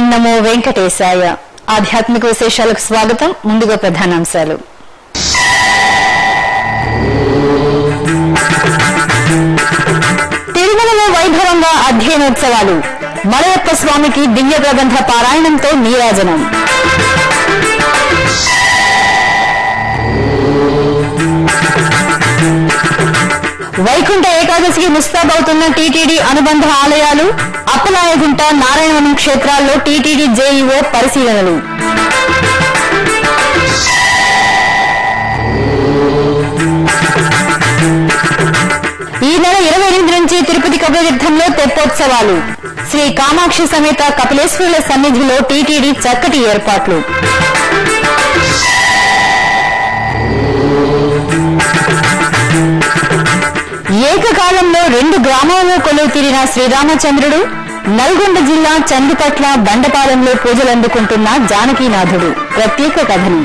నమో వెంకటేశాయ ఆధ్యాత్మిక విశేషాలకు స్వాగతం ముందుగా ప్రధానాంశాలు తిరుమలలో వైభవంగా అధ్యయనోత్సవాలు మలయప్ప స్వామికి దివ్య ప్రబంధ పారాయణంతో నీరాజనం వైకుంఠ ఏకాదశికి ముస్తాబవుతున్న టీటీడీ అనుబంధ ఆలయాలు అప్పలాయగుంట నారాయణవనం క్షేత్రాల్లో టీటీడీ జేఈఓ పరిశీలనలు ఈ నెల ఇరవై ఎనిమిది నుంచి తిరుపతి కపిలతీర్థంలో తెప్పోత్సవాలు శ్రీ కామాక్షి సమేత కపిలేశ్వరుల సన్నిధిలో టీటీడీ చక్కటి ఏర్పాట్లు ఏకకాలంలో రెండు గ్రామాల్లో కొలువు తీరిన శ్రీరామచంద్రుడు నల్గొండ జిల్లా చందుపట్ల బండపాలెంలో పూజలు అందుకుంటున్న జానకీనాథుడు ప్రత్యేక కథనం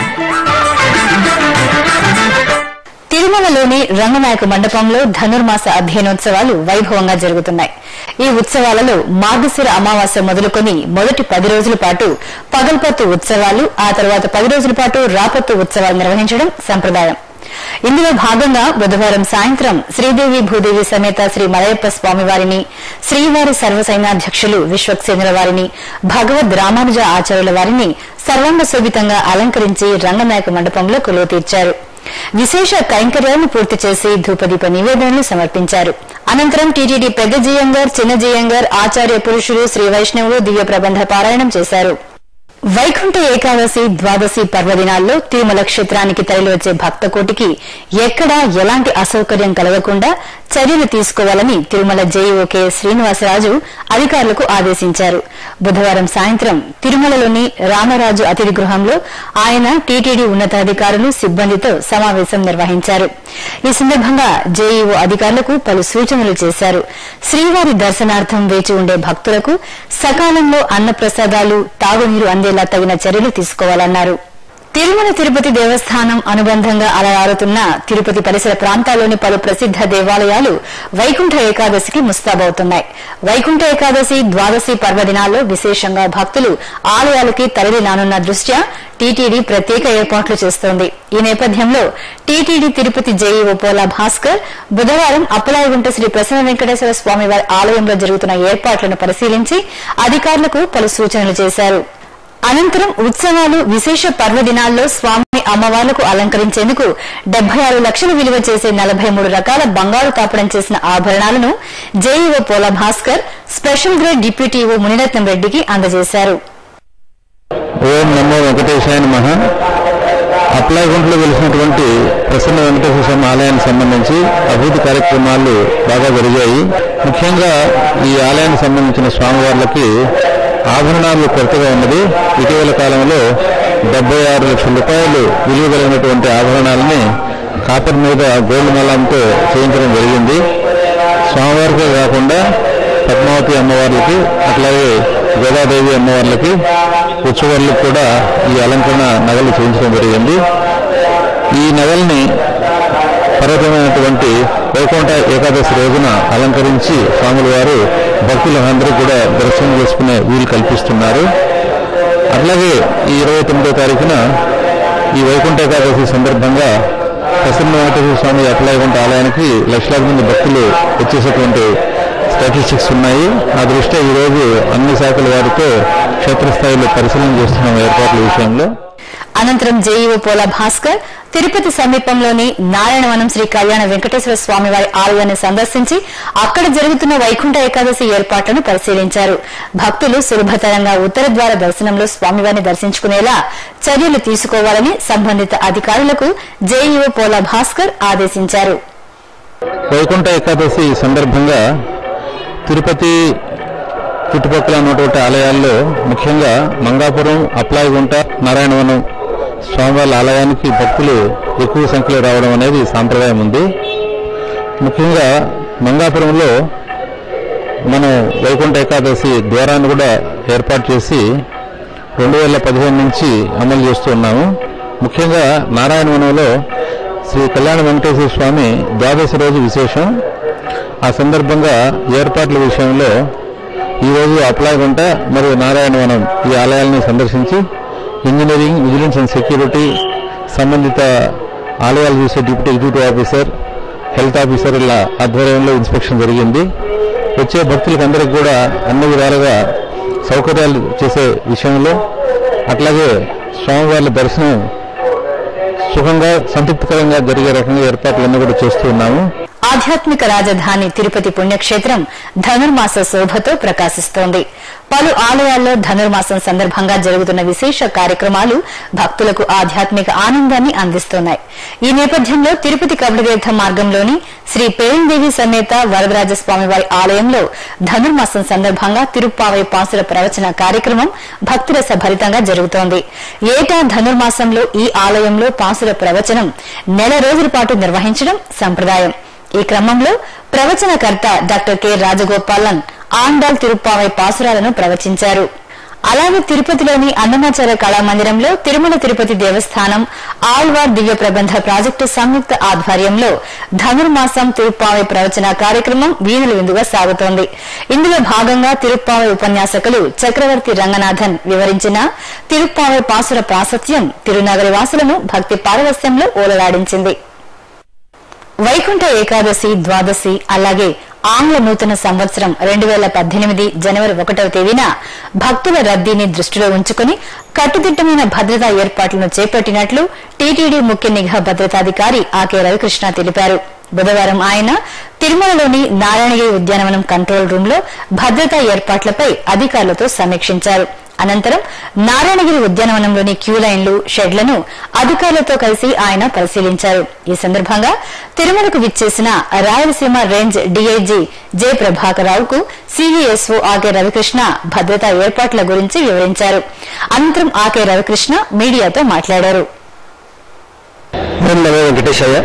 తిరుమలలోని రంగనాయక మండపంలో ధనుర్మాస అధ్యయనోత్సవాలు వైభవంగా జరుగుతున్నాయి ఈ ఉత్సవాలలో మార్గశిర అమావాస్య మొదలుకొని మొదటి పది రోజుల పాటు పగల్పత్తు ఉత్సవాలు ఆ తర్వాత పది రోజుల పాటు రాపత్తు ఉత్సవాలు నిర్వహించడం సంప్రదాయం ఇందులో భాగంగా బుధవారం సాయంత్రం శ్రీదేవి భూదేవి సమేత శ్రీ మలయప్ప స్వామివారిని శ్రీవారి సర్వసైన్యాధ్యక్షులు విశ్వక్సేనుల వారిని భగవద్ రామానుజ ఆచార్యుల వారిని సర్వాంగ శోభితంగా అలంకరించి రంగనాయక మండపంలో కొలువు తీర్చారు విశేష కైంకర్యాలను పూర్తి చేసి ధూపదీప నివేదనలు సమర్పించారు అనంతరం టీటీడీ పెద్ద జియంగర్ చిన్న జియంగర్ ఆచార్య పురుషులు శ్రీ వైష్ణవులు దివ్య ప్రబంధ పారాయణం చేశారు వైకుంఠ ఏకాదశి ద్వాదశి పర్వదినాల్లో తిరుమల క్షేత్రానికి తరలివచ్చే భక్తకోటికి ఎక్కడా ఎలాంటి అసౌకర్యం కలగకుండా చర్యలు తీసుకోవాలని తిరుమల జేఈఓ కె శ్రీనివాసరాజు అధికారులకు ఆదేశించారు బుధవారం సాయంత్రం తిరుమలలోని రామరాజు అతిథి గృహంలో ఆయన టీటీడీ ఉన్నతాధికారులు సిబ్బందితో సమావేశం నిర్వహించారు ఈ సందర్భంగా జేఈఓ అధికారులకు పలు సూచనలు చేశారు శ్రీవారి దర్శనార్థం వేచి ఉండే భక్తులకు సకాలంలో అన్నప్రసాదాలు తాగునీరు అందేలా తగిన చర్యలు తీసుకోవాలన్నారు తిరుమల తిరుపతి దేవస్థానం అనుబంధంగా అలరారుతున్న తిరుపతి పరిసర ప్రాంతాల్లోని పలు ప్రసిద్ధ దేవాలయాలు వైకుంఠ ఏకాదశికి ముస్తాబవుతున్నాయి వైకుంఠ ఏకాదశి ద్వాదశి పర్వదినాల్లో విశేషంగా భక్తులు ఆలయాలకి తరలి నానున్న దృష్ట్యా టీటీడీ ప్రత్యేక ఏర్పాట్లు చేస్తోంది ఈ నేపథ్యంలో టీటీడీ తిరుపతి జేఈఓ పోలా భాస్కర్ బుధవారం అప్పలాయగుంట శ్రీ ప్రసన్న వెంకటేశ్వర స్వామివారి ఆలయంలో జరుగుతున్న ఏర్పాట్లను పరిశీలించి అధికారులకు పలు సూచనలు చేశారు అనంతరం ఉత్సవాలు విశేష పర్వదినాల్లో స్వామి అమ్మవార్లకు అలంకరించేందుకు డెబ్బై ఆరు లక్షలు విలువ చేసే నలభై మూడు రకాల బంగారు తాపడం చేసిన ఆభరణాలను JEO Pola Bhaskar special grade deputy EO Muniratnam రెడ్డికి అందజేశారు ఓం నమో వెంకటేశాయ నమః అప్లాయగుంట్లో వెలిసినటువంటి ప్రసన్న వెంకటేశ్వర స్వామి ఆలయానికి సంబంధించి అభివృద్ధి కార్యక్రమాలు బాగా జరిగాయి ముఖ్యంగా ఈ ఆలయానికి సంబంధించిన స్వామివార్లకి ఆభరణాలు కొరతగా ఉన్నది ఇటీవల కాలంలో డెబ్బై ఆరు లక్షల రూపాయలు విలువ కలిగినటువంటి ఆభరణాలని కాపర్ మీద గోల్డ్ మలంతో చేయించడం జరిగింది స్వామివారికే కాకుండా పద్మావతి అమ్మవార్లకి అట్లాగే గోదాదేవి అమ్మవార్లకి ఉత్సవాలకు కూడా ఈ అలంకరణ నగలు చేయించడం జరిగింది ఈ నగల్ని పర్వతమైనటువంటి వైకుంఠ ఏకాదశి రోజున అలంకరించి స్వాముల వారు భక్తులందరూ కూడా దర్శనం చేసుకునే వీలు కల్పిస్తున్నారు అట్లాగే ఈ ఇరవై తొమ్మిదో తారీఖున ఈ వైకుంఠ ఏకాదశి సందర్భంగా ప్రసన్న వెంకటేశ్వర స్వామి అట్లైకుంఠ ఆలయానికి లక్షలాది మంది భక్తులు వచ్చేసేటువంటి స్టాటిస్టిక్స్ ఉన్నాయి ఆ దృష్ట్యా ఈరోజు అన్ని శాఖల వారితో క్షేత్రస్థాయిలో పరిశీలన చేస్తున్నాం ఏర్పాట్ల విషయంలో అనంతరం జేఈఓ పోల భాస్కర్ తిరుపతి సమీపంలోని నారాయణవనం శ్రీ కళ్యాణ వెంకటేశ్వర స్వామివారి ఆలయాన్ని సందర్శించి అక్కడ జరుగుతున్న వైకుంఠ ఏకాదశి ఏర్పాట్లను పరిశీలించారు భక్తులు సులభతరంగా ఉత్తర ద్వార దర్శనంలో స్వామివారిని దర్శించుకునేలా చర్యలు తీసుకోవాలని సంబంధిత అధికారులకు జేఈఓ పోల భాస్కర్ ఆదేశించారు వైకుంఠ ఏకాదశి సందర్భంగా తిరుపతి చుట్టుపక్కల ఉన్నటువంటి ఆలయాల్లో ముఖ్యంగా మంగాపురం అప్లాయిగుంట నారాయణవనం స్వామివారి ఆలయానికి భక్తులు ఎక్కువ సంఖ్యలో రావడం అనేది సాంప్రదాయం ఉంది ముఖ్యంగా మంగాపురంలో మనం వైకుంఠ ఏకాదశి ద్వారాన్ని కూడా ఏర్పాటు చేసి రెండు వేల పదిహేను నుంచి అమలు చేస్తూ ఉన్నాము ముఖ్యంగా నారాయణవనంలో శ్రీ కళ్యాణ వెంకటేశ్వర స్వామి ద్వాదశి రోజు విశేషం ఆ సందర్భంగా ఏర్పాట్ల విషయంలో ఈరోజు అప్లాయగుంట మరియు నారాయణవనం ఈ ఆలయాలను సందర్శించి ఇంజనీరింగ్ విజిలెన్స్ అండ్ సెక్యూరిటీ సంబంధిత ఆలయాలు చూసే deputy executive officer health officer ఇలా ఆధ్వర్యంలో ఇన్స్పెక్షన్ జరిగింది వచ్చే భక్తులకు అందరికి కూడా అన్ని విధాలుగా సౌకర్యాలు చేసే విషయంలో అట్లాగే స్వామివార్ల దర్శనం సుఖంగా సంతృప్తికరంగా జరిగే రకంగా ఏర్పాట్లన్నీ కూడా చేస్తూ ఉన్నాము ఆధ్యాత్మిక రాజధాని తిరుపతి పుణ్యక్షేత్రం ధనుర్మాస శోభతో ప్రకాశిస్తోంది పలు ఆలయాల్లో ధనుర్మాసం సందర్భంగా జరుగుతున్న విశేష కార్యక్రమాలు భక్తులకు ఆధ్యాత్మిక ఆనందాన్ని అందిస్తున్నాయి ఈ నేపథ్యంలో తిరుపతి కబడితీర్థ మార్గంలోని శ్రీ పేరందేవి సమేత వరదరాజస్వామి వారి ఆలయంలో ధనుర్మాసం సందర్భంగా తిరుప్పావై పాసుల ప్రవచన కార్యక్రమం భక్తురస భరితంగా జరుగుతోంది ఏటా ధనుర్మాసంలో ఈ ఆలయంలో పాసుల ప్రవచనం నెల రోజుల పాటు నిర్వహించడం సంప్రదాయం ఈ క్రమంలో ప్రవచనకర్త డాక్టర్ కె రాజగోపాలన్ ఆండాల్ తిరుప్పావై పాసురాలను ప్రవచించారు అలాగే తిరుపతిలోని అన్నమాచార్య కళామందిరంలో తిరుమల తిరుపతి దేవస్థానం ఆళ్వార్ దివ్య ప్రబంధ ప్రాజెక్టు సంయుక్త ఆధ్వర్యంలో ధనుర్మాసం తిరుప్పావై ప్రవచన కార్యక్రమం వీణుల విందుగా సాగుతోంది ఇందులో భాగంగా తిరుప్పావై ఉపన్యాసకులు చక్రవర్తి రంగనాథన్ వివరించిన తిరుప్పావై పాసుర ప్రాశస్త్యం తిరునగరి వాసులను భక్తి పారవస్యంలో ఓలలాడించింది వైకుంఠ ఏకాదశి ద్వాదశి అలాగే ఆంగ్ల నూతన సంవత్సరం రెండు వేల పద్దెనిమిది జనవరి ఒకటవ తేదీన భక్తుల రద్దీని దృష్టిలో ఉంచుకుని కట్టుదిట్టమైన భద్రతా ఏర్పాట్లను చేపట్టినట్లు టీటీడీ ముఖ్య నిఘా భద్రతాధికారి ఆకే రవికృష్ణ తెలిపారు బుధవారం ఆయన తిరుమలలోని నారాయణగిరి ఉద్యానవనం కంట్రోల్ రూమ్ లో భద్రతా ఏర్పాట్లపై అధికారులతో సమీక్షించారు అనంతరం నారాయణగిరి ఉద్యానవనంలోని క్యూ లైన్లు షెడ్లను అధికారులతో కలిసి ఆయన పరిశీలించారు ఈ సందర్భంగా తిరుమలకు విచ్చేసిన రాయలసీమ రేంజ్ డీఐజీ జె ప్రభాకరరావుకు సీవీఎస్ఓ ఆకే రవికృష్ణ భద్రతా ఏర్పాట్ల గురించి వివరించారు అనంతరం ఆకే రవికృష్ణ మీడియాతో మాట్లాడారు ఓం నమో వెంకటేశయ్య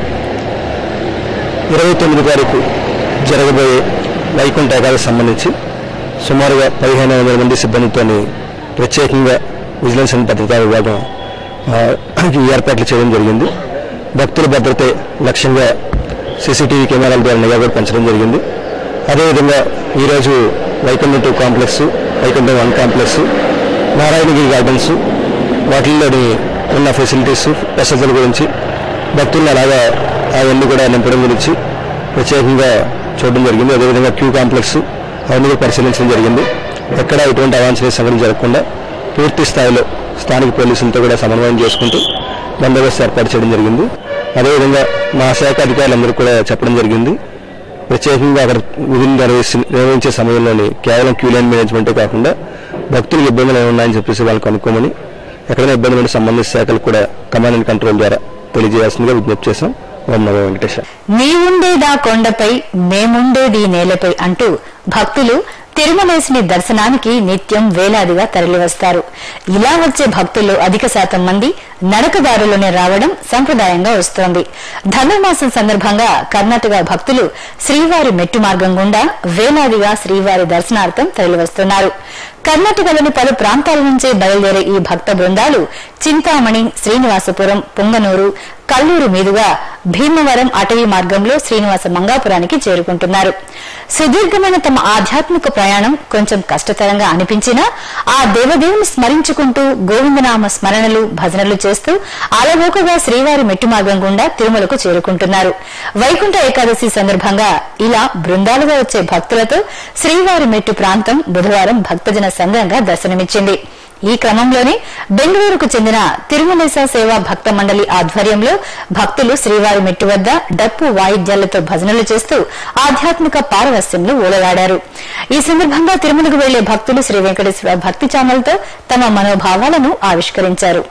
ఇరవై తొమ్మిది తారీఖు జరగబోయే వైకుంఠ ఏకాదశి సంబంధించి సుమారుగా పదిహేను వందల మంది సిబ్బందితో ప్రత్యేకంగా విజిలెన్స్ అండ్ భద్రతా విభాగం ఆ, ఈ ఏర్పాట్లు చేయడం జరిగింది భక్తుల భద్రతే లక్ష్యంగా సీసీటీవీ కెమెరాల ద్వారా నిఘా కూడా పెంచడం జరిగింది అదేవిధంగా ఈరోజు Vaikuntham two complex Vaikuntham one complex Narayanagiri gardens వాటిల్లోని ఉన్న ఫెసిలిటీస్ వసతుల గురించి భక్తులను అలాగా అవన్నీ కూడా నింపడం గురించి ప్రత్యేకంగా చూడడం జరిగింది అదేవిధంగా క్యూ కాంప్లెక్స్ అవన్నీ కూడా పరిశీలించడం జరిగింది ఎక్కడ ఎటువంటి అవాంఛనీయ సంఘటన జరగకుండా పూర్తి స్థాయిలో స్థానిక పోలీసులతో కూడా సమన్వయం చేసుకుంటూ బందోబస్తు ఏర్పాటు చేయడం జరిగింది అదేవిధంగా మా శాఖ అధికారులందరూ కూడా చెప్పడం జరిగింది ప్రత్యేకంగా అక్కడ విధులు నిర్వహించి నిర్వహించే సమయంలోని కేవలం క్యూ లైన్ మేనేజ్మెంటే కాకుండా భక్తులకు ఇబ్బందులు ఏమి ఉన్నాయని చెప్పేసి వాళ్ళు కనుక్కోమని ఎక్కడైనా ఇబ్బంది ఉంటే సంబంధిత శాఖలు కూడా కమాండ్ అండ్ కంట్రోల్ ద్వారా తెలియజేయాల్సిందిగా విజ్ఞప్తి చేశాం ఓం నమో వెంకటేశ్వర నీవుండేదా కొండపై మేముండేది నేలపై అంటూ భక్తులు తిరుమలేశుని దర్శనానికి నిత్యం వేలాదిగా తరలివస్తారు ఇలా వచ్చే భక్తుల్లో అధిక శాతం మంది నడకదారులోనే రావడం సంప్రదాయంగా వస్తోంది ధనుర్మాసం సందర్భంగా కర్ణాటక భక్తులు శ్రీవారి మెట్టు మార్గం గుండా వేలాదిగా శ్రీవారి దర్శనార్థం తరలివస్తున్నారు కర్ణాటకలోని పలు ప్రాంతాల నుంచి బయలుదేరే ఈ భక్త బృందాలు చింతామణి శ్రీనివాసపురం పుంగనూరు కల్లూరు మీదుగా భీమవరం అటవీ మార్గంలో శ్రీనివాస మంగాపురానికి చేరుకుంటున్నారు సుదీర్ఘమైన తమ ఆధ్యాత్మిక ప్రయాణం కొంచెం కష్టతరంగా అనిపించినా ఆ దేవదేవుని స్మరించుకుంటూ గోవిందనామ స్మరణలు భజనలు చేస్తూ అలవోకగా శ్రీవారి మెట్టు మార్గం గుండా తిరుమలకు చేరుకుంటున్నారు వైకుంఠ ఏకాదశి సందర్భంగా ఇలా బృందాలుగా వచ్చే భక్తులతో శ్రీవారి మెట్టు ప్రాంతం బుధవారం భక్తజన సంఘంగా దర్శనమిచ్చింది ఈ క్రమంలోనే బెంగళూరుకు చెందిన తిరుమలేశ సేవా భక్త మండలి ఆధ్వర్యంలో భక్తులు శ్రీవారి మెట్టు వద్ద డప్పు వాయిద్యాలతో భజనలు చేస్తూ ఆధ్యాత్మిక పారవస్యంలో ఓలలాడారు ఈ సందర్భంగా తిరుమలకు వెళ్లే భక్తులు శ్రీ వెంకటేశ్వర భక్తి ఛానల్తో తమ మనోభావాలను ఆవిష్కరించారు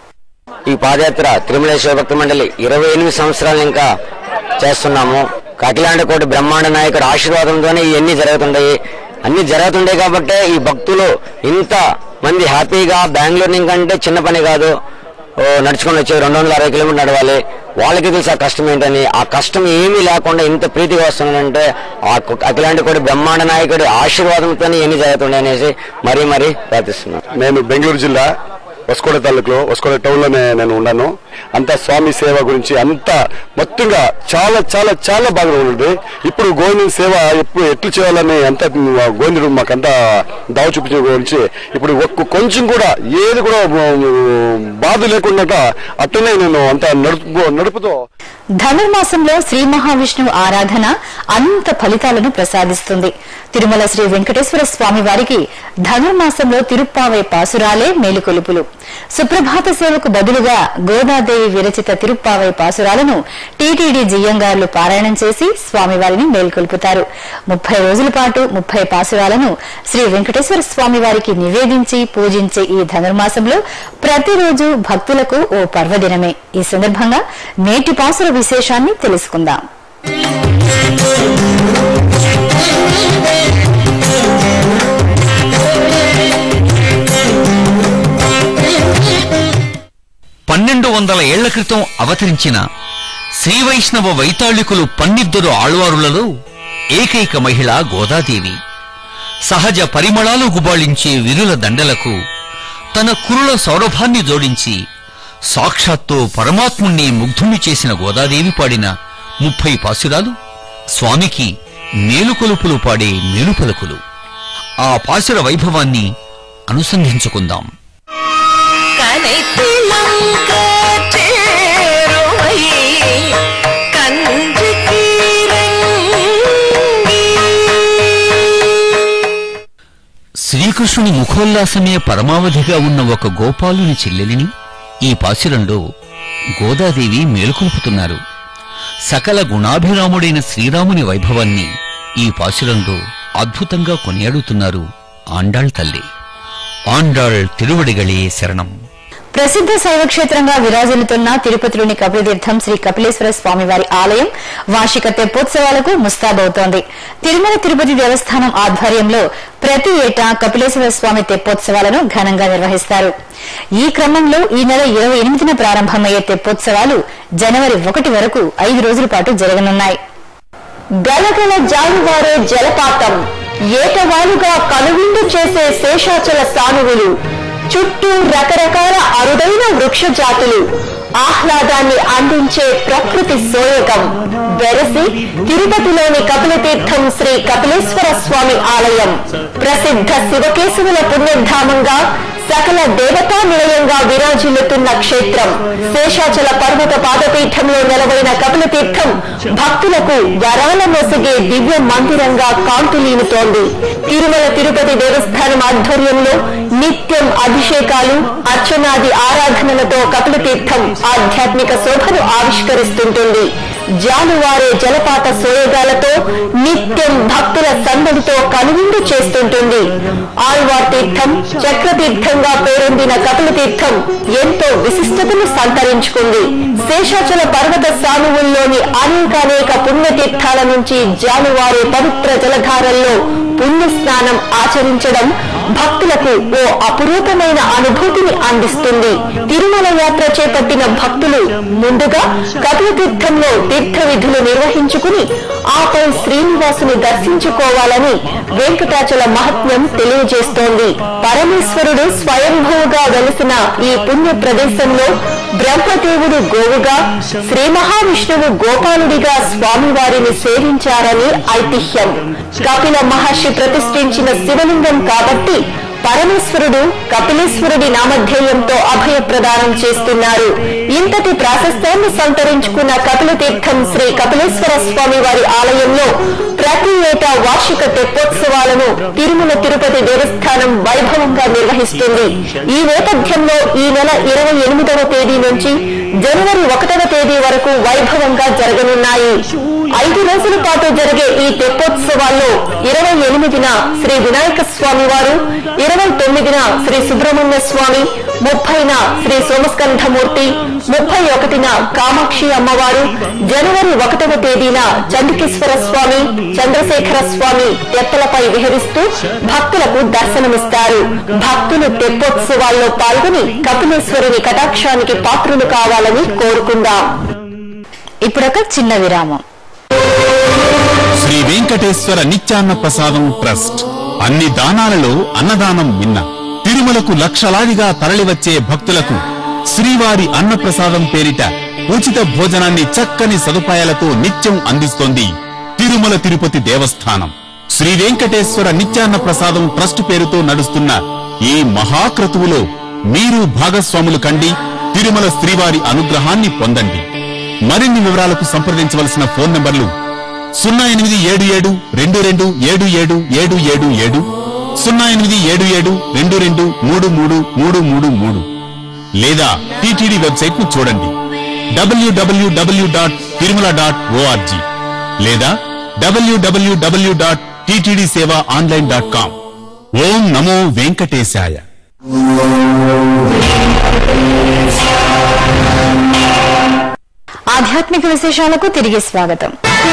ఈ పాదయాత్ర తిరుమలేశ్వర భక్త మండలి ఇరవై ఎనిమిది సంవత్సరాలు ఇంకా చేస్తున్నాము అఖిలాండ కోటి బ్రహ్మాండ నాయకుడు ఆశీర్వాదంతోనే ఇవన్నీ జరుగుతుంటాయి అన్ని జరుగుతుండే కాబట్టి ఈ భక్తులు ఇంత మంది హ్యాపీగా బెంగళూరు కంటే చిన్న పని కాదు ఓ, నడుచుకొని వచ్చే రెండు వందల అరవై కిలోమీటర్ నడవాలి వాళ్ళకి తెలుసు ఆ కష్టం ఏంటని ఆ కష్టం ఏమీ లేకుండా ఇంత ప్రీతిగా వస్తుందంటే ఆ కు- అఖిలాండ కోటి బ్రహ్మాండ నాయకుడి ఆశీర్వాదంతోనే ఇవన్నీ జరుగుతుండే అనేసి మరీ మరీ ప్రార్థిస్తున్నాను నేను బెంగళూరు జిల్లా వస్కోడ తాలూకులో వస్కోడ టౌన్ లోనే నేను ఉన్నాను అంత స్వామి సేవ గురించి అంత మొత్తంగా చాలా చాలా చాలా బాగా ఉంటుంది ఇప్పుడు గోవింద సేవ ఎప్పుడు ఎట్లు చేయాలని అంత గోవిందుడు మాకంతా దావ చూపించే గురించి ఇప్పుడు ఒక్క కొంచెం కూడా ఏది కూడా ఉమ్, బాధ లేకుండా అట్లనే నేను అంత నడుపు నడుపుతో ధనుర్మాసంలో శ్రీ మహావిష్ణువు ఆరాధన అనంత ఫలితాలను ప్రసాదిస్తుంది తిరుమల శ్రీ వెంకటేశ్వర స్వామి వారికి ధనుర్మాసంలో తిరుప్పావై పాసురాలే మేలుకొలుపులు సుప్రభాత సేవకు బదులుగా గోదాదేవి విరచిత తిరుప్పావై పాసురాలను టీటీడీ జియ్యంగారులు పారాయణం చేసి స్వామివారిని మేల్కొల్పుతారు ముప్పై రోజుల పాటు ముప్పై పాసురాలను శ్రీ వెంకటేశ్వర స్వామి వారికి నివేదించి పూజించే ఈ ధనుర్మాసంలో ప్రతిరోజు భక్తులకు ఓ పర్వదినమే ఈ సందర్భంగా నేటి పాసుర విశేషాన్ని తెలుసుకుందాం పన్నెండు వందల ఏళ్ల క్రితం అవతరించిన శ్రీవైష్ణవ వైతాళికులు పన్నిద్దరు ఆళ్వారులలో ఏకైక మహిళ గోదాదేవి సహజ పరిమళాలు గుబాళించే విరుల దండలకు తన కురుల సౌరభాన్ని జోడించి సాక్షాత్తు పరమాత్ముణ్ణి ముగ్ధుణ్ణి చేసిన గోదాదేవి పాడిన ముప్పై పాసురాలు స్వామికి మేలుకొలుపులు పాడే మేలుపలుకులు ఆ పాసుర వైభవాన్ని అనుసంధించుకుందాం கனைத்திலங்க சேருவை கன்று శ్రీకృష్ణుని ముఖోల్లాసమే పరమావధిగా ఉన్న ఒక గోపాలుని చెల్లెలిని ఈ పాశురంలో గోదాదేవి మేలుకొల్పుతున్నారు సకల గుణాభిరాముడైన శ్రీరాముని వైభవాన్ని ఈ పాశురంలో అద్భుతంగా కొనియాడుతున్నారు ఆండాళ్ తల్లి ఆండాళ్ తిరువడిగళే శరణం ప్రసిద్ధ శైవక్షేత్రంగా విరాజిల్లుతున్న తిరుపతిలోని కపిలతీర్థం శ్రీ కపిలేశ్వర స్వామివారి ఆలయం వార్షిక తెప్పోత్సవాలకు ముస్తాబవుతోంది తిరుమల తిరుపతి దేవస్థానం ఆధ్వర్యంలో ప్రతి ఏటా కపిలేశ్వర స్వామి తెప్పోత్సవాలను ఘనంగా నిర్వహిస్తారు ఈ క్రమంలో ఈ నెల ఇరవై ఎనిమిదిన ప్రారంభమయ్యే తెప్పోత్సవాలు జనవరి ఒకటి వరకు ఐదు రోజుల పాటు జరగనున్నాయి గలగల జాలువారే జలపాతం ఏటవాలుగా కనువిందు చేసే శేషాచల సానువులు చుట్టూ రకరకాల అరుదైన వృక్ష జాతులు ఆహ్లాదాన్ని అందించే ప్రకృతి సోయగం వెరసి తిరుపతిలోని కపిలతీర్థం శ్రీ కపిలేశ్వర స్వామి ఆలయం ప్రసిద్ధ శివకేశవుల పుణ్యధామంగా సకల దేవతా నిలయంగా విరాజిల్లుతున్న క్షేత్రం శేషాచల పర్వత పాదపీఠంలో నెలవైన కపిలతీర్థం భక్తులకు వరాల మొసగే దివ్య మందిరంగా కాంతులీనుతోంది తిరుమల తిరుపతి దేవస్థానం ఆధ్వర్యంలో నిత్యం అభిషేకాలు అర్చనాది ఆరాధనలతో కపిలతీర్థం ఆధ్యాత్మిక శోభను ఆవిష్కరిస్తుంటుంది జాలువారే జలపాత సోయగాలతో నిత్యం భక్తుల సందడితో కనువిందు చేస్తుంటుంది ఆళ్వార్ తీర్థం చక్రతీర్థంగా పేరొందిన కపిల తీర్థం ఎంతో విశిష్టతను సంతరించుకుంది శేషాచల పర్వత సానువుల్లోని అనేకానేక పుణ్యతీర్థాల నుంచి జాలువారే పవిత్ర జలధారల్లో పుణ్య స్నానం ఆచరించడం భక్తులకు ఓ అపురూపమైన అనుభూతిని అందిస్తుంది తిరుమల యాత్ర చేపట్టిన భక్తులు ముందుగా కపిలతీర్థంలో తీర్థ విధులు నిర్వహించుకుని ఆపై శ్రీనివాసుని దర్శించుకోవాలని వెంకటాచల మహత్యం తెలియజేస్తోంది పరమేశ్వరుడు స్వయంభూగా వెలిసిన ఈ పుణ్య ప్రదేశంలో బ్రహ్మదేవుడు గోవుగా శ్రీ మహావిష్ణువు గోపాలుడిగా స్వామివారిని సేవించారని ఐతిహ్యం కపిల మహర్షి ప్రతిష్ఠించిన శివలింగం కాబట్టి పరమేశ్వరుడు కపిలేశ్వరుడి నామధేయంతో అభయ ప్రదానం చేస్తున్నారు ఇంతటి ప్రాశస్త్యాన్ని సంతరించుకున్న కపిల తీర్థం శ్రీ కపిలేశ్వర స్వామి వారి ఆలయంలో ప్రతి ఏటా వార్షిక తెప్పోత్సవాలను తిరుమల తిరుపతి దేవస్థానం వైభవంగా నిర్వహిస్తుంది ఈ నేపథ్యంలో ఈ నెల ఇరవై ఎనిమిదవ తేదీ నుంచి జనవరి ఒకటవ తేదీ వరకు వైభవంగా జరగనున్నాయి ఐదు రోజుల పాటు జరిగే ఈ తెప్పోత్సవాల్లో ఇరవై ఎనిమిదిన శ్రీ వినాయక స్వామి వారు ఇరవై తొమ్మిదిన శ్రీ సుబ్రహ్మణ్య స్వామి ముప్పైన శ్రీ సోమస్కంధమూర్తి ముప్పై ఒకటిన కామాక్షి అమ్మవారు జనవరి ఒకటవ తేదీన చండికేశ్వర స్వామి చంద్రశేఖర స్వామి ఎత్తలపై విహరిస్తూ భక్తులకు దర్శనమిస్తారు భక్తులు తెప్పోత్సవాల్లో పాల్గొని కపిలేశ్వరుని కటాక్షానికి పాత్రులు కావాలని కోరుకుందాం ఇప్పుడొక చిన్న విరామం శ్రీ వెంకటేశ్వర నిత్యాన్న ప్రసాదం ట్రస్ట్ అన్ని దానాలలో అన్నదానం మిన్న తిరుమలకు లక్షలాదిగా తరలివచ్చే భక్తులకు శ్రీవారి అన్నప్రసాదం పేరిట ఉచిత భోజనాన్ని చక్కని సదుపాయాలతో నిత్యం అందిస్తోంది తిరుమల తిరుపతి దేవస్థానం శ్రీ వెంకటేశ్వర నిత్యాన్న ప్రసాదం ట్రస్ట్ పేరుతో నడుస్తున్న ఈ మహాక్రతువులో మీరు భాగస్వాములు కండి తిరుమల శ్రీవారి అనుగ్రహాన్ని పొందండి మరిన్ని వివరాలకు సంప్రదించవలసిన ఫోన్ నంబర్లు సున్నా ఎనిమిది ఏడు ఏడు రెండు రెండు ఏడు ఏడు ఏడు ఏడు ఏడు సున్నా ఎనిమిది ఏడు ఏడు రెండు రెండు మూడు మూడు మూడు మూడు మూడు లేదా టీటీడీ వెబ్సైట్ ను చూడండి W W W dot Tirumala dot O R G లేదా W W W dot TTD seva online dot com ఓం నమో వెంకటేశాయ ఆధ్యాత్మిక విశేషాలకు తిరిగి స్వాగతం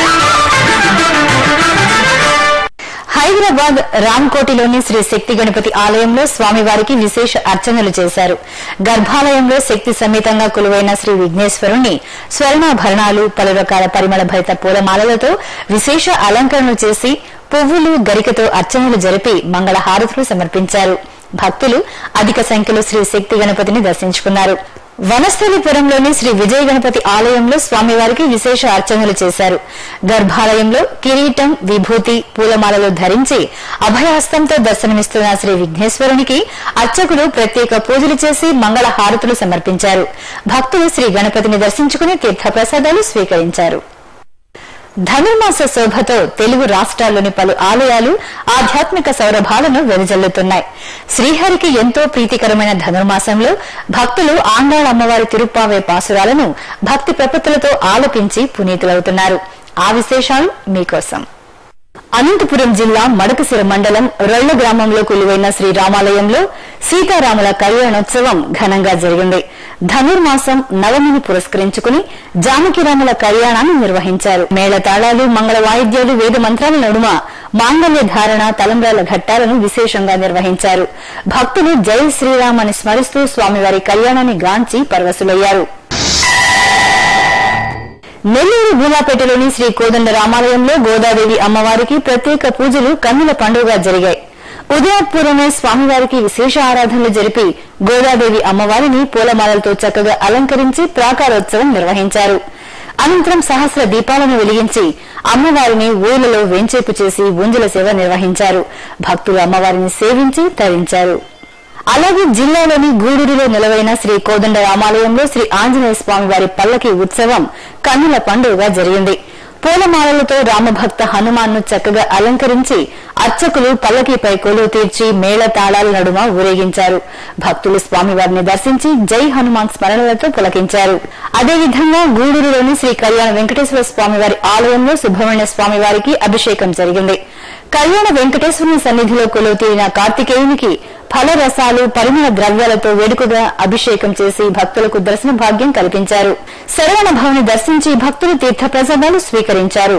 హైదరాబాద్ రామ్కోటిలోని శ్రీ శక్తి గణపతి ఆలయంలో స్వామివారికి విశేష అర్చనలు చేశారు గర్భాలయంలో శక్తి సమేతంగా కొలువైన శ్రీ విఘ్నేశ్వరుణ్ణి స్వర్ణాభరణాలు పలు రకాల పరిమళ భరిత పూలమాలలతో విశేష అలంకరణలు చేసి పువ్వులు గరికతో అర్చనలు జరిపి మంగళ హారతులు సమర్పించారు భక్తులు అధిక సంఖ్యలో శ్రీ శక్తి గణపతిని దర్శించుకున్నారు వనస్థలిపురంలోని శ్రీ విజయ గణపతి ఆలయంలో స్వామివారికి విశేష అర్చనలు చేశారు గర్భాలయంలో కిరీటం విభూతి పూలమాలలు ధరించి అభయహస్తంతో దర్శనమిస్తున్న శ్రీ విఘ్నేశ్వరునికి అర్చకులు ప్రత్యేక పూజలు చేసి మంగళ హారతులు సమర్పించారు భక్తులు శ్రీ గణపతిని దర్శించుకుని తీర్థప్రసాదాలు స్వీకరించారు ధనుర్మాస శోభతో తెలుగు రాష్ట్రాల్లోని పలు ఆలయాలు ఆధ్యాత్మిక సౌరభాలను వెదజల్లుతున్నాయి శ్రీహరికి ఎంతో ప్రీతికరమైన ధనుర్మాసంలో భక్తులు ఆండాళ్ అమ్మవారి తిరుప్పావే పాసురాలను భక్తి ప్రపత్తులతో ఆలపించి పునీతులవుతున్నారు ఆ విశేషాలు మీకోసం అనంతపురం జిల్లా మడకసిర మండలం రొళ్ల గ్రామంలో కొలువైన శ్రీ రామాలయంలో సీతారాముల కళ్యాణోత్సవం ఘనంగా జరిగింది ధనుర్మాసం నవమిని పురస్కరించుకుని జానకిరాముల కళ్యాణాన్ని నిర్వహించారు మేళతాళాలు మంగళ వాయిద్యాలు వేద మంత్రాల నడుమ మాంగళ్య ధారణ తలంబ్రాల ఘట్టాలను విశేషంగా నిర్వహించారు భక్తులు జై శ్రీరామ్ అని స్మరిస్తూ స్వామివారి కళ్యాణాన్ని గాంచి పరవశులయ్యారు నెల్లూరు భూమాపేటలోని శ్రీ కోదండ రామాలయంలో గోదాదేవి అమ్మవారికి ప్రత్యేక పూజలు కన్నుల పండుగగా జరిగాయి ఉదయాత్పూర్వమే స్వామివారికి విశేష ఆరాధనలు జరిపి గోదాదేవి అమ్మవారిని పూలమాలలతో చక్కగా అలంకరించి ప్రాకారోత్సవం నిర్వహించారు అనంతరం సహస్ర దీపాలను వెలిగించి అమ్మవారిని ఊర్లలో వెంచేపు చేసి ఉంజుల సేవ నిర్వహించారు భక్తులు అమ్మవారిని సేవించి తరించారు అలాగే జిల్లాలోని గూడూరులో నిలవైన శ్రీ కోదండ రామాలయంలో శ్రీ ఆంజనేయ స్వామి వారి పల్లకి ఉత్సవం కన్నుల పండుగగా జరిగింది పూలమాలలతో రామభక్త హనుమాన్ను చక్కగా అలంకరించి అర్చకులు పల్లకీపై కొలువు తీర్చి మేళ తాళాల నడుమ ఊరేగించారు భక్తులు స్వామివారిని దర్శించి జై హనుమాన్ స్మరణలతో పులకించారు అదేవిధంగా గూడూరులోని శ్రీ కళ్యాణ వెంకటేశ్వర స్వామివారి ఆలయంలో సుబ్రహ్మణ్య స్వామివారికి అభిషేకం జరిగింది కళ్యాణ వెంకటేశ్వరుని సన్నిధిలో కొలువు తీరిన కార్తికేయునికి ఫల రసాలు పరిమళ ద్రవ్యాలతో వేడుకగా అభిషేకం చేసి భక్తులకు దర్శన భాగ్యం కల్పించారు శరవణ భవని దర్శించి భక్తులు తీర్థప్రసాదాలు స్వీకరించారు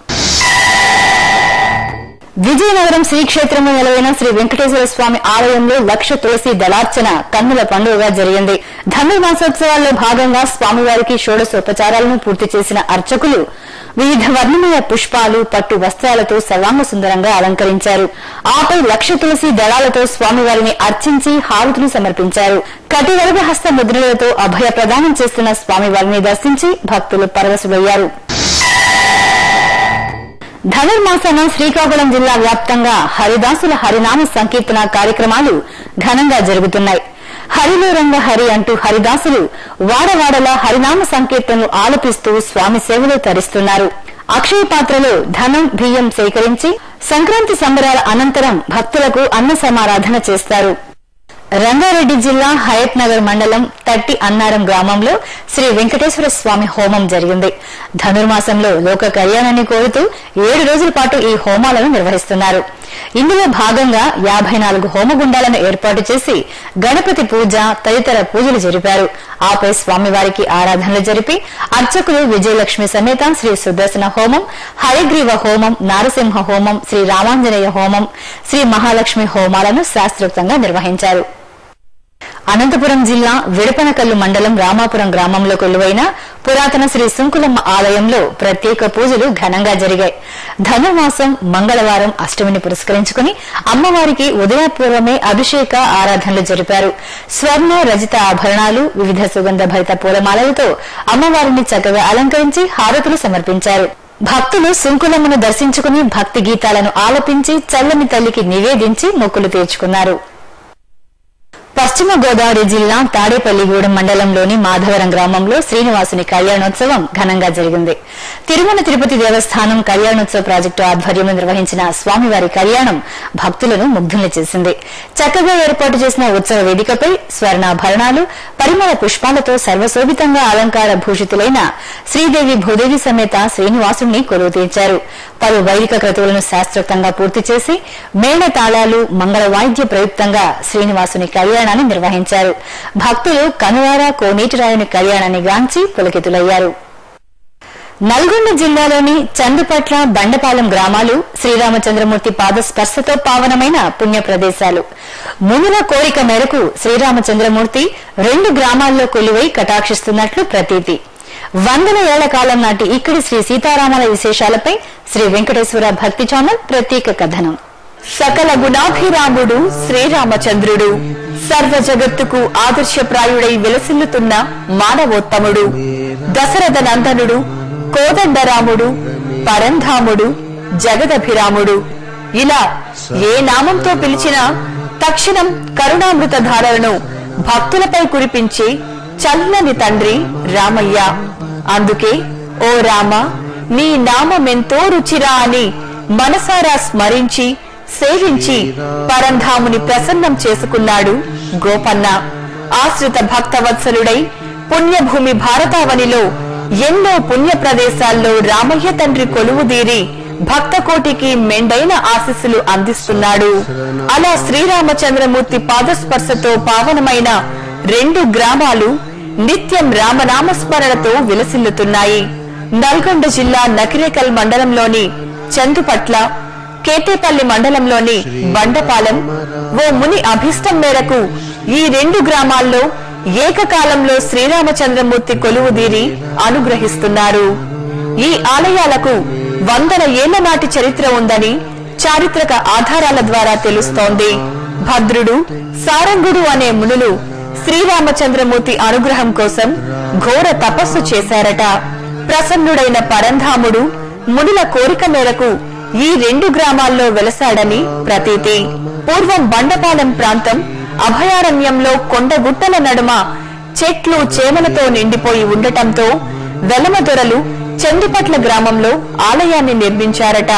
విజయనగరం శ్రీక్షేత్రంలో నెలవైన శ్రీ వెంకటేశ్వర స్వామి ఆలయంలో లక్ష తులసి దళార్చన కన్నుల పండుగగా జరిగింది ధనుర్మాసోత్సవాల్లో భాగంగా స్వామివారికి షోడశోపచారాలను పూర్తి చేసిన అర్చకులు వివిధ వర్ణమయ పుష్పాలు పట్టు వస్త్రాలతో సర్వాంగ సుందరంగా అలంకరించారు ఆపై లక్ష తులసి దళాలతో స్వామివారిని అర్చించి హారతులు సమర్పించారు కటివరగ హస్త ముద్రలతో అభయ ప్రదానం చేస్తున్న స్వామివారిని దర్శించి భక్తులు పరవశులయ్యారు ధనుర్మాసాన శ్రీకాకుళం జిల్లా వ్యాప్తంగా హరిదాసుల హరినామ సంకీర్తన కార్యక్రమాలు ఘనంగా జరుగుతున్నాయి హరిలో రంగ హరి అంటూ హరిదాసులు వాడవాడలా హరినామ సంకీర్తనలు ఆలపిస్తూ స్వామి సేవలో తరిస్తున్నారు అక్షయ పాత్రలో ధనం బియ్యం సేకరించి సంక్రాంతి సంబరాల అనంతరం భక్తులకు అన్న సమారాధన చేస్తారు రంగారెడ్డి జిల్లా హయత్ నగర్ మండలం తట్టి అన్నారం గ్రామంలో శ్రీ వెంకటేశ్వర స్వామి హోమం జరిగింది ధనుర్మాసంలో లోక కళ్యాణాన్ని కోరుతూ ఏడు రోజుల పాటు ఈ హోమాలను నిర్వహిస్తున్నారు ఇందులో భాగంగా యాభై నాలుగు హోమగుండాలను ఏర్పాటు చేసి గణపతి పూజ తదితర పూజలు జరిపారు ఆపై స్వామివారికి ఆరాధనలు జరిపి అర్చకులు విజయలక్ష్మి సమేత శ్రీ సుదర్శన హోమం హయగ్రీవ హోమం నారసింహ హోమం శ్రీ రామాంజనేయ హోమం శ్రీ మహాలక్ష్మి హోమాలను శాస్త్రోక్తంగా నిర్వహించారు అనంతపురం జిల్లా విడపనకల్లు మండలం రామాపురం గ్రామంలో కొలువైన పురాతన శ్రీ సుంకులమ్మ ఆలయంలో ప్రత్యేక పూజలు ఘనంగా జరిగాయి ధనుర్మాసం మంగళవారం అష్టమిని పురస్కరించుకుని అమ్మవారికి ఉదయపూర్వమే అభిషేక ఆరాధనలు జరిపారు స్వర్ణ రజిత ఆభరణాలు వివిధ సుగంధ భరిత పూలమాలలతో అమ్మవారిని చక్కగా అలంకరించి హారతులు సమర్పించారు భక్తులు సుంకులమ్మను దర్శించుకుని భక్తి గీతాలను ఆలపించి చల్లని తల్లికి నివేదించి మొక్కులు తీర్చుకున్నారు పశ్చిమ గోదావరి జిల్లా తాడేపల్లిగూడెం మండలంలోని మాధవరం గ్రామంలో శ్రీనివాసుని కళ్యాణోత్సవం ఘనంగా జరిగింది తిరుమల తిరుపతి దేవస్థానం కళ్యాణోత్సవ ప్రాజెక్టు ఆధ్వర్యంలో నిర్వహించిన స్వామివారి కళ్యాణం భక్తులను ముగ్ధుల్ని చేసింది చక్కగా ఏర్పాటు చేసిన ఉత్సవ వేదికపై స్వర్ణాభరణాలు పరిమళ పుష్పాలతో సర్వశోభితంగా అలంకార భూషితులైన శ్రీదేవి భూదేవి సమేత శ్రీనివాసుని కొలువు తీర్చారు పలు వైదిక క్రతువులను శాస్త్రోక్తంగా పూర్తి చేసి మేళ తాళాలు మంగళ వాయిద్య ప్రయుక్తంగా శ్రీనివాసుని కళ్యాణాన్ని నిర్వహించారు భక్తులు కనువార కోనేటిరాయుని కళ్యాణాన్ని గాంచి పులకితులయ్యారు నల్గొండ జిల్లాలోని చందుపట్ల బండపాలెం గ్రామాలు శ్రీరామచంద్రమూర్తి పాద స్పర్శతో పావనమైన పుణ్య ప్రదేశాలు మునుల కోరిక మేరకు శ్రీరామచంద్రమూర్తి రెండు గ్రామాల్లో కొలువై కటాక్షిస్తున్నట్లు ప్రతీతి వందల ఏళ్ల కాలం నాటి ఇక్కడి శ్రీ సీతారామల విశేషాలపై శ్రీ వెంకటేశ్వర భక్తి ఛానల్ ప్రత్యేక కథనం సకల గుణాభిరాముడు శ్రీరామచంద్రుడు సర్వ జగత్తుకు ఆదర్శప్రాయుడై విలసిల్లుతున్న మానవోత్తముడు దశరథ నందనుడు కోదండరాముడు పరంధాముడు జగదభిరాముడు ఇలా ఏ నామంతో పిలిచినా తక్షణం కరుణామృత ధారలను భక్తులపై కురిపించే చల్లని తండ్రి రామయ్య అందుకే ఓ రామ నీ నామమెంతో రుచిరా అని మనసారా స్మరించి సేవించి పరంధాముని ప్రసన్నం చేసుకున్నాడు గోపన్న ఆశ్రిత భక్తవత్సలుడై పుణ్యభూమి భారతావనిలో ఎన్నో పుణ్య ప్రదేశాల్లో రామయ్య తండ్రి కొలువుదీరి భక్త కోటికి మెండైన ఆశీస్సులు అందిస్తున్నాడు అలా శ్రీరామచంద్రమూర్తి పాదస్పర్శతో పావనమైన రెండు గ్రామాలు నిత్యం రామనామస్మరణతో విలసిల్లుతున్నాయి నల్గొండ జిల్లా నకిరేకల్ మండలంలోని చందుపట్ల కేతేపల్లి మండలంలోని బండపాలెం ఓ ముని అభిష్టం మేరకు ఈ రెండు గ్రామాల్లో ఏకకాలంలో శ్రీరామచంద్రమూర్తి కొలువుదీరి అనుగ్రహిస్తున్నారు ఈ ఆలయాలకు వందల ఏళ్ల నాటి చరిత్ర ఉందని చారిత్రక ఆధారాల ద్వారా తెలుస్తోంది భద్రుడు సారంగుడు అనే మునులు శ్రీరామచంద్రమూర్తి అనుగ్రహం కోసం ఘోర తపస్సు చేశారట ప్రసన్నుడైన పరంధాముడు మునుల కోరిక మేరకు ఈ రెండు గ్రామాల్లో వెలసాడని ప్రతీతి పూర్వం బండపాలెం ప్రాంతం అభయారణ్యంలో కొండగుట్టల నడుమ చెట్లు చేమలతో నిండిపోయి ఉండటంతో వెలమదొరలు చందుపట్ల గ్రామంలో ఆలయాన్ని నిర్మించారట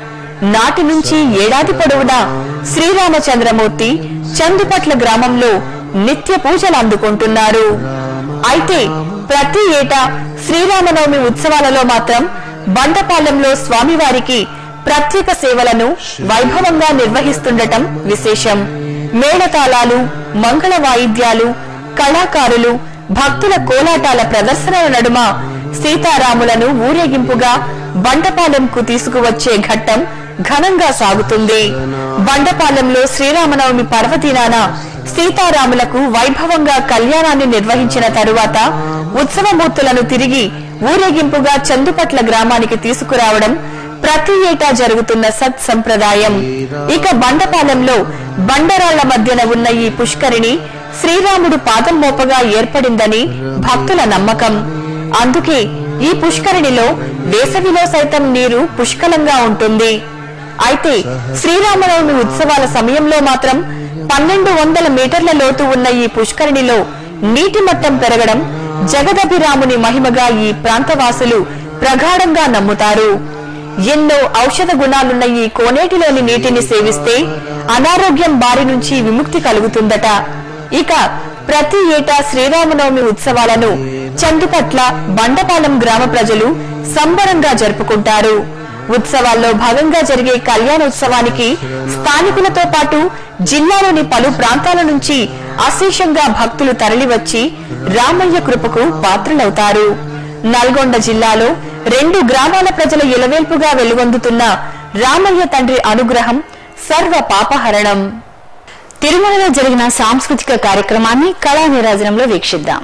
నాటి నుంచి ఏడాది పొడవునా శ్రీరామచంద్రమూర్తి చందుపట్ల గ్రామంలో నిత్య పూజలు అందుకుంటున్నారు అయితే ప్రతి ఏటా శ్రీరామనవమి ఉత్సవాలలో మాత్రం బండపాలెంలో స్వామివారికి ప్రత్యేక సేవలను వైభవంగా నిర్వహిస్తుండటం విశేషం మేళతాళాలు మంగళ వాయిద్యాలు కళాకారులు భక్తుల కోలాటాల ప్రదర్శనల నడుమ సీతారాములను ఊరేగింపుగా బండపాలెంకు తీసుకువచ్చే ఘట్టం ఘనంగా సాగుతుంది బండపాలెంలో శ్రీరామనవమి పర్వదినాన సీతారాములకు వైభవంగా కళ్యాణాన్ని నిర్వహించిన తరువాత ఉత్సవమూర్తులను తిరిగి ఊరేగింపుగా చందుపట్ల గ్రామానికి తీసుకురావడం ప్రతి ఏటా జరుగుతున్న సత్ సంప్రదాయం ఇక బండపాలెంలో బండరాళ్ల మధ్యన ఉన్న ఈ పుష్కరిణి శ్రీరాముడు పాదం మోపగా ఏర్పడిందని భక్తుల నమ్మకం అందుకే ఈ పుష్కరిణిలో వేసవిలో సైతం నీరు పుష్కలంగా ఉంటుంది అయితే శ్రీరామనవమి ఉత్సవాల సమయంలో మాత్రం పన్నెండు వందల మీటర్ల లోతు ఉన్న ఈ పుష్కరిణిలో నీటి మట్టం పెరగడం జగదభిరాముని మహిమగా ఈ ప్రాంతవాసులు ప్రగాఢంగా నమ్ముతారు ఎన్నో ఔషధ గుణాలున్న ఈ కోనేటిలోని నీటిని సేవిస్తే అనారోగ్యం బారి నుంచి విముక్తి కలుగుతుందట ఇక ప్రతి ఏటా శ్రీరామనవమి ఉత్సవాలను చందుపట్ల బండపాలెం గ్రామ ప్రజలు సంబరంగా జరుపుకుంటారు ఉత్సవాల్లో భాగంగా జరిగే కళ్యాణోత్సవానికి స్థానికులతో పాటు జిల్లాలోని పలు ప్రాంతాల నుంచి అశేషంగా భక్తులు తరలివచ్చి రామయ్య కృపకు పాత్రులవుతారు నల్గొండ జిల్లాలో రెండు గ్రామాల ప్రజల ఇలవేల్పుగా వెలుగొందుతున్న రామయ్య తండ్రి అనుగ్రహం సర్వ పాపహరణం తిరుమలలో జరిగిన సాంస్కృతిక కార్యక్రమాన్ని కళా నీరాజనంలో వీక్షిద్దాం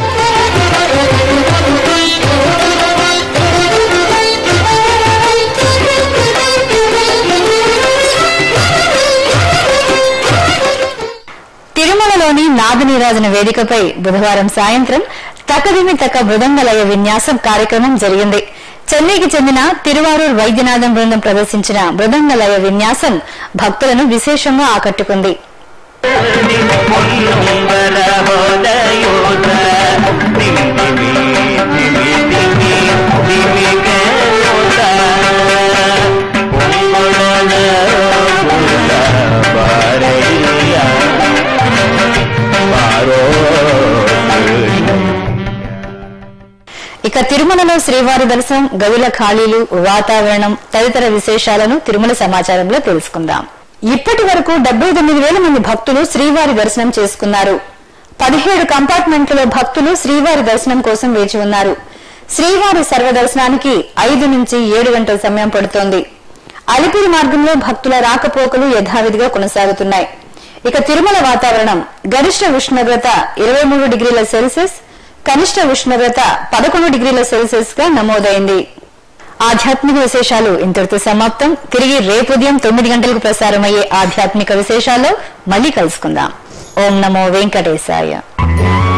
తిరుమలలోని నాదనీరాజన వేదికపై బుధవారం సాయంత్రం తకదిమి తక మృదంగలయ విన్యాసం కార్యక్రమం జరిగింది చెన్నైకి చెందిన తిరువారూర్ వైద్యనాథం బృందం ప్రదర్శించిన మృదంగలయ విన్యాసం భక్తులను విశేషంగా ఆకట్టుకుంది ఇక తిరుమలలో శ్రీవారి దర్శనం గదుల ఖాళీలు వాతావరణం తదితర విశేషాలను తిరుమల సమాచారంలో తెలుసుకుందాం ఇప్పటి వరకు డెబ్బై తొమ్మిది వేల మంది భక్తులు శ్రీవారి దర్శనం చేసుకున్నారు పదిహేడు కంపార్ట్మెంట్లలో భక్తులు శ్రీవారి దర్శనం కోసం వేచి ఉన్నారు శ్రీవారి సర్వదర్శనానికి ఐదు నుంచి ఏడు గంటల సమయం పడుతోంది అలిపిరి మార్గంలో భక్తుల రాకపోకలు యథావిధిగా కొనసాగుతున్నాయి ఇక తిరుమల వాతావరణం గరిష్ట ఉష్ణోగ్రత ఇరవై మూడు డిగ్రీల సెల్సియస్ కనిష్ట ఉష్ణోగ్రత పదకొండు డిగ్రీల సెల్సియస్ గా నమోదైంది ఆధ్యాత్మిక విశేషాలు ఇంతటితో సమాప్తం తిరిగి రేపు ఉదయం తొమ్మిది గంటలకు ప్రసారమయ్యే ఆధ్యాత్మిక విశేషాల్లో మళ్ళీ కలుసుకుందాం ఓం నమో వెంకటేశాయ